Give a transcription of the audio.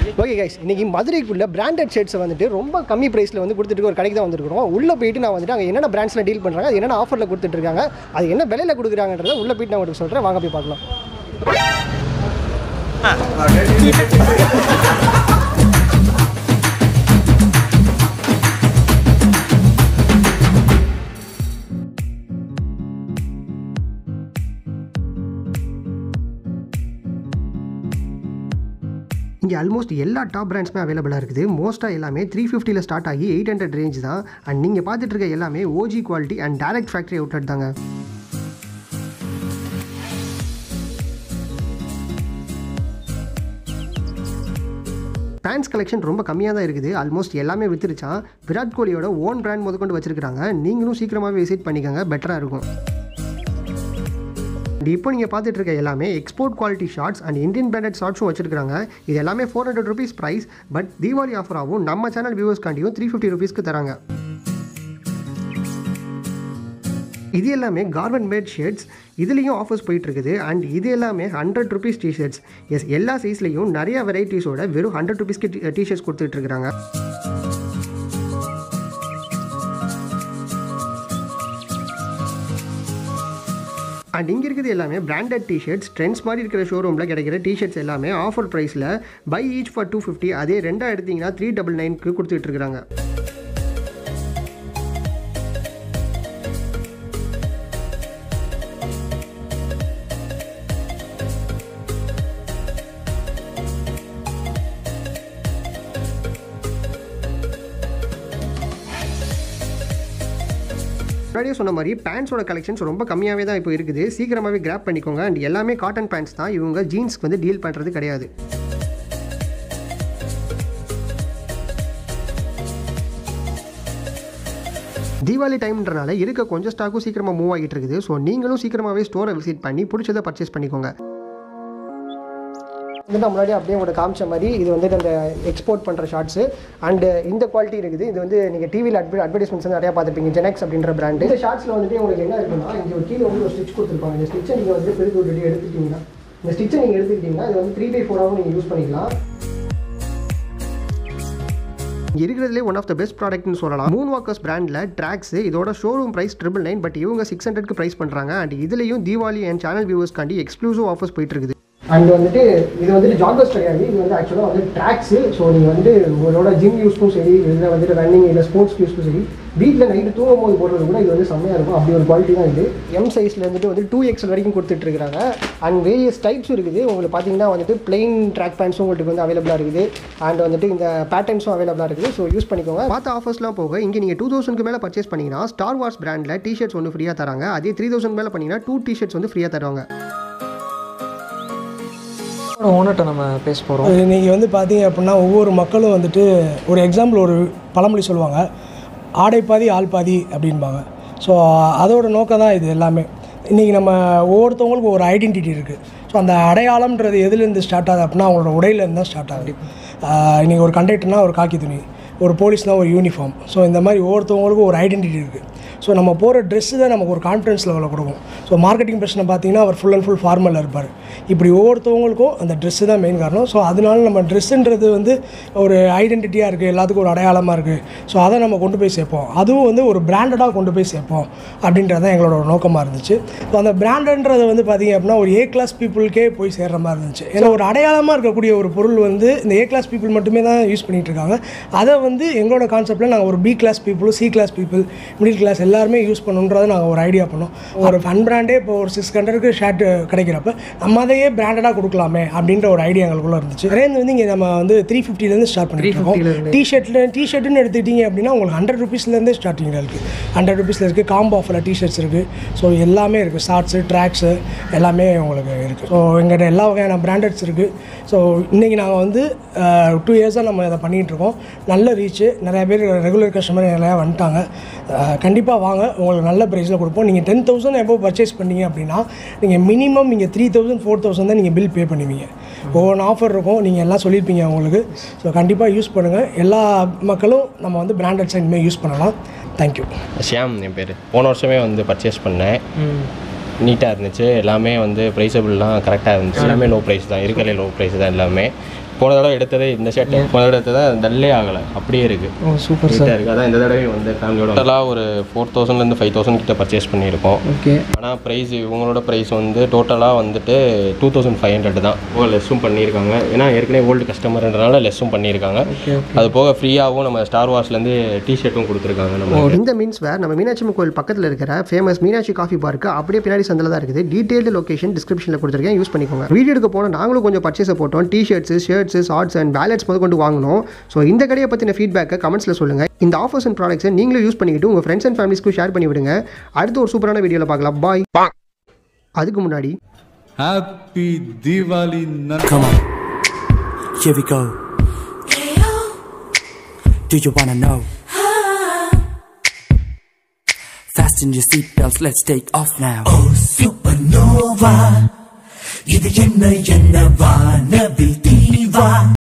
Okay guys இன்னைக்கு மதுரைக்குள்ள branded shirts வந்துட்டு ரொம்ப கம்மி ப்ரைஸில் வந்து கொடுத்துட்டு ஒரு கடைக்கு தான் வந்திருக்கிறோம் உள்ளே போயிட்டு நான் வந்துட்டு அங்கே என்னென்ன பிராண்ட்ஸில் டீல் பண்ணுறாங்க அது என்னென்ன ஆஃபரில் கொடுத்துட்டு இருக்காங்க அது என்ன விலையில் கொடுக்குறாங்கன்றத உள்ளே போயிட்டு நான் உங்களுக்கு சொல்கிறேன் வாங்க போய் பார்க்கலாம் இங்கே ஆல்மோஸ்ட் எல்லா டாப் பிராண்ட்ஸுமே அவைலபிளாக இருக்குது மோஸ்ட்டாக எல்லாமே த்ரீ ஃபிஃப்டியில் ஸ்டார்ட் ஆகி எயிட் ஹண்ட்ரட் ரேஞ்ச் தான் அண்ட் நீங்கள் பார்த்துட்டு இருக்க எல்லாமே OG quality and direct factory outlet தாங்க பேண்ட்ஸ் கலெக்ஷன் ரொம்ப கம்மியாக தான் இருக்குது ஆல்மோஸ்ட் எல்லாமே வித்துருச்சான் விராட் கோலியோட ஓன் பிராண்ட் முதற்கொண்டு வச்சிருக்காங்க நீங்களும் சீக்கிரமாகவே விசிட் பண்ணிக்கோங்க பெட்டராக இருக்கும் அண்ட் இப்போ நீங்கள் பார்த்துட்டு இருக்க எல்லாமே export quality shorts and Indian branded ஷார்ட்ஸும் வச்சிருக்காங்க இது எல்லாமே four hundred rupees price but Deepavali ஆஃபராகவும் நம்ம சேனல் வியூவர்ஸ்காண்டியும் த்ரீ ஃபிஃப்டி ருபீஸ்க்கு தராங்க இது எல்லாமே கார்மெண்ட் மேட் ஷர்ட்ஸ் இதுலேயும் ஆஃபர்ஸ் போயிட்டு இருக்குது அண்ட் இது எல்லாமே ஹண்ட்ரட் ருபீஸ் டிஷர்ட்ஸ் எஸ் எல்லா சைஸ்லேயும் நிறைய வெரைட்டிஸோட வெறும் ஹண்ட்ரட் ருபீஸ்க்கு டிஷர்ட்ஸ் கொடுத்துட்டு இருக்காங்க அண்ட் இங்கே இருக்கிறது எல்லாமே பிராண்டட் டிஷர்ட்ஸ் ட்ரெண்ட்ஸ் மாதிரி இருக்கிற ஷோரூமில் கிடைக்கிற டிஷர்ட்ஸ் எல்லாமே ஆஃபர் ப்ரைஸில் buy each for two fifty அதே ரெண்டாக எடுத்தீங்கன்னா த்ரீ டபுள் நைனுக்கு கொடுத்துட்டு இருக்காங்க முன்னாடியே சொன்ன மாதிரி பேண்ட்ஸோட கலெக்ஷன்ஸ் ரொம்ப கம்மியாகவே தான் இப்போ இருக்குது சீக்கிரமாகவே கிராப் பண்ணிக்கோங்க அண்ட் எல்லாமே காட்டன் பேண்ட்ஸ் தான் இவங்க ஜீன்ஸ்க்கு வந்து டீல் பண்ணுறது கிடையாது தீபாவளி டைம்ன்றனால இருக்க கொஞ்சம் ஸ்டாக்கும் சீக்கிரமாக மூவ் ஆகிட்டு இருக்குது ஸோ நீங்களும் சீக்கிரமாகவே ஸ்டோரை விசிட் பண்ணி பிடிச்சதை பர்ச்சேஸ் பண்ணிக்கோங்க வந்து நான் முன்னாடி அப்படியே உங்களோட காமிச்ச மாதிரி இது வந்துட்டு அந்த எக்ஸ்போர்ட் பண்ணுற ஷார்ட்ஸு அண்ட் இந்த குவாலிட்டி இருக்குது இது வந்து நீங்கள் டிவியில் அட்வ அட்வர்டைஸ்மெண்ட்ஸ் வந்து நிறையா பார்த்துருப்பீங்க ஜெனக்ஸ் அப்படின்ற பிராண்டு இந்த ஷார்ட்ஸில் வந்துட்டு உங்களுக்கு என்ன இருக்குன்னா இங்கே ஒரு கீழே வந்து ஒரு ஸ்டிச் கொடுத்துருப்பாங்க இந்த ஸ்டிச்சை நீங்கள் வந்து பெருக்கி விட்டுட்டு எடுத்துக்கிட்டீங்கன்னா இந்த ஸ்டிச்சை நீங்கள் எடுத்துக்கிட்டீங்கன்னா இது வந்து த்ரீ பை ஃபோராகவும் நீங்கள் யூஸ் பண்ணிக்கலாம் இங்கே இருக்கிறதுலே ஒன் ஆஃப் த பெஸ்ட் ப்ராடக்ட்னு சொல்லலாம் மூன் வாக்கர்ஸ் பிராண்டில் ட்ராக்ஸ் இதோட showroom price triple nine but இவங்க சிக்ஸ் ஹண்ட்ரட்க்கு ப்ரைஸ் பண்ணுறாங்க அண்ட் இதுலேயும் தீபாவளி அண்ட் சேனல் வியூவர்ஸ்க்காண்டி எக்ஸ்க்ளூசிவ் ஆஃபர்ஸ் போயிட்டு இருக்குது அண்ட் வந்துட்டு இது வந்துட்டு ஜாகர்ஸ் கிடையாது இது வந்து ஆக்சுவலாக வந்து ட்ராக்ஸு ஸோ நீங்கள் வந்து உங்களோட ஜிம் யூஸ்க்கும் சரி இதில் வந்துட்டு ரன்னிங் இல்லை ஸ்போர்ட்ஸ் யூஸ்க்கும் சரி வீட்டில் நைட்டு தூங்கும் போது போடுறது கூட இது வந்து செம்மையாக இருக்கும் அப்படி ஒரு குவாலிட்டி தான் இது எம் சைஸில் வந்துட்டு வந்து டூ எக்ஸல் வரைக்கும் கொடுத்துட்ருக்காங்க அண்ட் வேரியஸ் டைப்ஸ் இருக்குது உங்களுக்கு பார்த்தீங்கன்னா வந்துட்டு பிளெயின் ட்ராக் பேண்ட்ஸும் உங்களுக்கு வந்து அவைலபிளாக இருக்குது அண்ட் வந்துட்டு இந்த பேட்டர்ன்ஸும் அவைலபிளாக இருக்குது ஸோ யூஸ் பண்ணிக்கோங்க பார்த்த ஆஃபர்ஸ்லாம் போக இங்கே நீங்கள் டூ தௌசண்ட்க்கு மேலே பர்ச்சேஸ் பண்ணிங்கன்னா ஸ்டார் வார்ஸ் பிராண்டில் டிஷர்ட்ஸ் ஒன்று ஃப்ரீயாக தராங்க அதே த்ரீ தௌசண்ட் மேலே பண்ணிங்கன்னா டூ டிஷர்ட்ஸ் வந்து ஃப்ரீயாக தருவாங்க ஓனர்கிட்ட நம்ம பேச போகிறோம் இன்றைக்கி வந்து பார்த்தீங்க அப்படின்னா ஒவ்வொரு மக்களும் வந்துட்டு ஒரு எக்ஸாம்பிள் ஒரு பழமொழி சொல்லுவாங்க ஆடை பாதி ஆள் பாதி அப்படின்பாங்க ஸோ அதோட நோக்கம் தான் இது எல்லாமே இன்றைக்கி நம்ம ஒவ்வொருத்தவங்களுக்கும் ஒரு ஐடென்டிட்டி இருக்குது ஸோ அந்த அடையாளம்ன்றது எதுலேருந்து ஸ்டார்ட் ஆகுது அப்படின்னா அவங்களோட உடையிலேருந்து தான் ஸ்டார்ட் ஆகுது இன்றைக்கி ஒரு கண்டக்டர்னால் ஒரு காக்கி துணி ஒரு போலீஸ்னால் ஒரு யூனிஃபார்ம் ஸோ இந்த மாதிரி ஒவ்வொருத்தவங்களுக்கும் ஒரு ஐடென்டிட்டி இருக்குது ஸோ நம்ம போகிற ட்ரெஸ்ஸு தான் நமக்கு ஒரு கான்ஃபிடன்ஸ் லெவலில் கொடுக்கும் ஸோ மார்க்கெட்டிங் பிரச்சனை பார்த்தீங்கன்னா அவர் ஃபுல் அண்ட் ஃபுல் ஃபார்மலில் இருப்பார் இப்படி ஒவ்வொருத்தவங்களுக்கும் அந்த ட்ரெஸ்ஸு தான் மெயின் காரணம் ஸோ அதனால நம்ம ட்ரெஸ்ஸுன்றது வந்து ஒரு ஐடென்டிட்டியாக இருக்குது எல்லாத்துக்கும் ஒரு அடையாளமாக இருக்குது ஸோ அதை நம்ம கொண்டு போய் சேர்ப்போம் அதுவும் வந்து ஒரு பிராண்டடாக கொண்டு போய் சேர்ப்போம் அப்படின்றது தான் எங்களோட ஒரு நோக்கமாக இருந்துச்சு ஸோ அந்த பிராண்டன்றது வந்து பார்த்தீங்க அப்படின்னா ஒரு ஏ கிளாஸ் பீப்புளுக்கே போய் சேர்ற மாதிரி இருந்துச்சு ஏன்னா ஒரு அடையாளமாக இருக்கக்கூடிய ஒரு பொருள் வந்து இந்த ஏ கிளாஸ் பீப்புள் மட்டுமே தான் யூஸ் பண்ணிகிட்டு இருக்காங்க அதை வந்து எங்களோட கான்செப்ட்டில் நாங்கள் ஒரு பி கிளாஸ் பீப்புளும் C class people middle class எல்லாருமே யூஸ் பண்ணணுன்றதை நாங்கள் ஒரு ஐடியா பண்ணோம் ஒரு ஃபன் பிராண்டே இப்போ ஒரு சிக்ஸ் ஹண்ட்ரடுக்கு ஷர்ட் கிடைக்கிறப்ப நம்ம அதையே பிராண்டடாக கொடுக்கலாமே அப்படின்ற ஒரு ஐடியா எங்களுக்குள்ள இருந்துச்சு ரேஞ்ச் வந்து இங்கே நம்ம வந்து த்ரீ ஃபிஃப்டிலேருந்து ஸ்டார்ட் பண்ணிட்டு இருக்கோம் டிஷர்ட்டில் டிஷர்ட்னு எடுத்துக்கிட்டீங்க அப்படின்னா உங்களுக்கு ஹண்ட்ரட் ருபீஸ்லேருந்தே ஸ்டார்டிங்கில் இருக்குது ஹண்ட்ரட் ருபீஸில் இருக்குது காம்போ ஆஃபரில் டிஷர்ட்ஸ் இருக்குது ஸோ எல்லாமே இருக்குது ஷார்ட்ஸு ட்ராக்ஸு எல்லாமே உங்களுக்கு இருக்குது ஸோ எங்கிட்ட எல்லா வகையான பிராண்டட்ஸ் இருக்குது ஸோ இன்றைக்கி நாங்கள் வந்து டூ இயர்ஸாக நம்ம இதை பண்ணிகிட்டு இருக்கோம் நல்ல ரீச்சு நிறைய பேர் ரெகுலர் கஸ்டமர் நிறையா வந்துட்டாங்க கண்டிப்பாக வாங்க உங்களுக்கு நல்ல ப்ரைஸில் கொடுப்போம் நீங்கள் டென் தௌசண்ட் எபோவ் பர்ச்சேஸ் பண்ணீங்க அப்படின்னா நீங்கள் மினிமம் நீங்கள் த்ரீ தௌசண்ட் ஃபோர் தௌசண்ட் தான் நீங்கள் பில் பே பண்ணுவீங்க ஒவ்வொரு ஆஃபர் இருக்கும் நீங்கள் எல்லாம் சொல்லியிருப்பீங்க உங்களுக்கு ஸோ கண்டிப்பாக யூஸ் பண்ணுங்கள் எல்லா மக்களும் நம்ம வந்து பிராண்டட்ஸ் இனிமேல் யூஸ் பண்ணலாம் தேங்க்யூ ஷியாம் என் பேர் போன வருஷமே வந்து பர்ச்சேஸ் பண்ணேன் நீட்டாக இருந்துச்சு எல்லாமே வந்து ப்ரைஸபிள்லாம் கரெக்டாக இருந்துச்சு எல்லாமே லோ ப்ரைஸ் தான் இருக்கலே லோ ப்ரைஸ் தான் எல்லாமே போன தடவை எடுத்ததே இந்த ஷர்ட் போன தடவை எடுத்ததே டல்லே ஆகலை அப்படியே இருக்குது ஓ சூப்பர் சார் நீட்டாக இருக்குது அதான் இந்த தடவை வந்து ஃபேமிலியோட டோட்டலாக ஒரு ஃபோர் தௌசண்ட்லேருந்து ஃபைவ் தௌசண்ட் கிட்ட பர்ச்சேஸ் பண்ணியிருக்கோம் ஓகே ஆனால் ப்ரைஸ் இவங்களோட ப்ரைஸ் வந்து டோட்டலாக வந்துட்டு டூ தௌசண்ட் ஃபைவ் ஹண்ட்ரட் தான் ஓ லெஸ்ஸும் பண்ணியிருக்காங்க ஏன்னா ஏற்கனவே ஓல்டு கஸ்டமர்ன்றனால லெஸ்ஸும் பண்ணியிருக்காங்க ஓகே அது போக ஃப்ரீயாகவும் நம்ம ஸ்டார் வாஷ்லேருந்து டிஷர்ட்டும் கொடுத்துருக்காங்க நம்ம இந்த மீன்ஸ் வேர் நம்ம மீனாட்சி அம்மன் கோயில் பக்கத்தில் இருக்கிற ஃபேமஸ் மீனாட்சி காஃபி பார்க்கு அப்படியே பின்னாடி சந்தில் தான் இருக்குது டீடைல்டு லொகேஷன் டிஸ்கிரிப்ஷனில் கொடுத்துருக்கேன் யூஸ் பண்ணிக்கோங்க வீடியோ எடுக்க போனால் நாங்களும் கொஞ்சம் பர்ச்சேஸை போட்டோம் t-shirts shirts shorts and wallets முதல் கொண்டு வாங்கினோம் ஸோ இந்த கடையை பற்றின ஃபீட்பேக்கை கமெண்ட்ஸில் சொல்லுங்கள் இந்த ஆஃபர்ஸ் அண்ட் ப்ராடக்ட்ஸை நீங்களும் யூஸ் பண்ணிக்கிட்டு உங்கள் ஃப்ரெண்ட்ஸ் அண்ட் ஃபேமிலிஸ்க்கு ஷேர் பண்ணி விடுங்க அடுத்து ஒரு சூப்பரான வீடியோவில் பார்க்கலாம் பாய் அதுக்கு முன்னாடி Happy Diwali Nan- Come on. Here we go. Do you wanna know? Fasten your seatbelts, let's take off now. Oh, supernova. இது என்ன என்ன வானவில் தீவா